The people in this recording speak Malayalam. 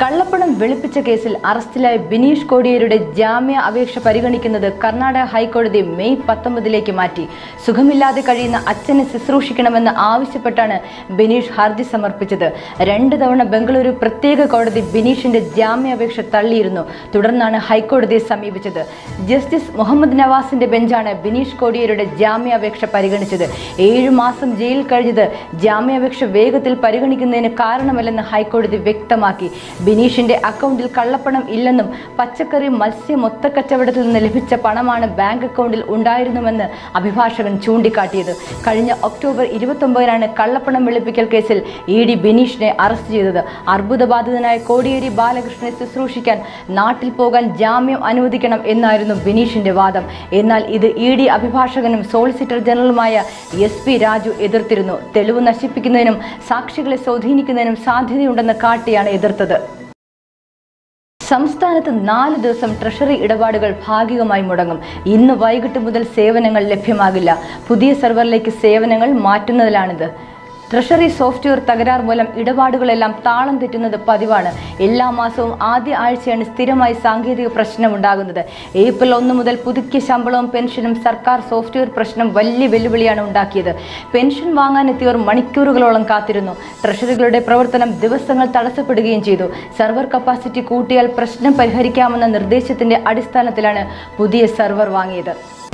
കള്ളപ്പണം വെളുപ്പിച്ച കേസിൽ അറസ്റ്റിലായ ബിനീഷ് കോടിയേരുടെ ജാമ്യ അപേക്ഷ പരിഗണിക്കുന്നത് കർണാടക ഹൈക്കോടതി മെയ് പത്തൊമ്പതിലേക്ക് മാറ്റി സുഖമില്ലാതെ കഴിയുന്ന അച്ഛനെ ശുശ്രൂഷിക്കണമെന്ന് ആവശ്യപ്പെട്ടാണ് ബിനീഷ് ഹർജി സമർപ്പിച്ചത് രണ്ട് തവണ ബംഗളൂരു പ്രത്യേക കോടതി ബിനീഷിന്റെ ജാമ്യാപേക്ഷ തള്ളിയിരുന്നു തുടർന്നാണ് ഹൈക്കോടതിയെ സമീപിച്ചത് ജസ്റ്റിസ് മുഹമ്മദ് നവാസിന്റെ ബെഞ്ചാണ് ബിനീഷ് കോടിയേരുടെ ജാമ്യാപേക്ഷ പരിഗണിച്ചത് ഏഴു മാസം ജയിലിൽ കഴിഞ്ഞത് ജാമ്യാപേക്ഷ വേഗത്തിൽ പരിഗണിക്കുന്നതിന് കാരണമല്ലെന്ന് ഹൈക്കോടതി വ്യക്തമാക്കി ബിനീഷിന്റെ അക്കൗണ്ടിൽ കള്ളപ്പണം ഇല്ലെന്നും പച്ചക്കറി മത്സ്യ മൊത്തക്കച്ചവടത്തിൽ നിന്ന് ലഭിച്ച പണമാണ് ബാങ്ക് അക്കൗണ്ടിൽ ഉണ്ടായിരുന്നുവെന്ന് അഭിഭാഷകൻ ചൂണ്ടിക്കാട്ടിയത് കഴിഞ്ഞ ഒക്ടോബർ ഇരുപത്തൊമ്പതിനാണ് കള്ളപ്പണം വെളുപ്പിക്കൽ കേസിൽ ഇ ഡി ബിനീഷിനെ അറസ്റ്റ് ചെയ്തത് അർബുദബാധിതനായ കോടിയേരി ബാലകൃഷ്ണനെ ശുശ്രൂഷിക്കാൻ നാട്ടിൽ പോകാൻ ജാമ്യം അനുവദിക്കണം എന്നായിരുന്നു ബിനീഷിന്റെ വാദം എന്നാൽ ഇത് ഇ ഡി അഭിഭാഷകനും സോളിസിറ്റർ ജനറലുമായ എസ് പി രാജു എതിർത്തിരുന്നു തെളിവ് നശിപ്പിക്കുന്നതിനും സാക്ഷികളെ സ്വാധീനിക്കുന്നതിനും സാധ്യതയുണ്ടെന്ന് കാട്ടിയാണ് എതിർത്തത് സംസ്ഥാനത്ത് നാല് ദിവസം ട്രഷറി ഇടപാടുകൾ ഭാഗികമായി മുടങ്ങും ഇന്ന് വൈകിട്ട് മുതൽ സേവനങ്ങൾ ലഭ്യമാകില്ല പുതിയ സെർവറിലേക്ക് സേവനങ്ങൾ മാറ്റുന്നതിലാണിത് ട്രഷറി സോഫ്റ്റ്വെയർ തകരാർ മൂലം ഇടപാടുകളെല്ലാം താളം തെറ്റുന്നത് പതിവാണ് എല്ലാ മാസവും ആദ്യ ആഴ്ചയാണ് സ്ഥിരമായി സാങ്കേതിക പ്രശ്നം ഉണ്ടാകുന്നത് ഏപ്രിൽ ഒന്ന് മുതൽ പുതുക്കിയ ശമ്പളവും പെൻഷനും സർക്കാർ സോഫ്റ്റ്വെയർ പ്രശ്നം വലിയ വെല്ലുവിളിയാണ് ഉണ്ടാക്കിയത് പെൻഷൻ വാങ്ങാനെത്തിയവർ മണിക്കൂറുകളോളം കാത്തിരുന്നു ട്രഷറികളുടെ പ്രവർത്തനം ദിവസങ്ങൾ തടസ്സപ്പെടുകയും ചെയ്തു സെർവർ കപ്പാസിറ്റി കൂട്ടിയാൽ പ്രശ്നം പരിഹരിക്കാമെന്ന നിർദ്ദേശത്തിന്റെ അടിസ്ഥാനത്തിലാണ് പുതിയ സെർവർ വാങ്ങിയത്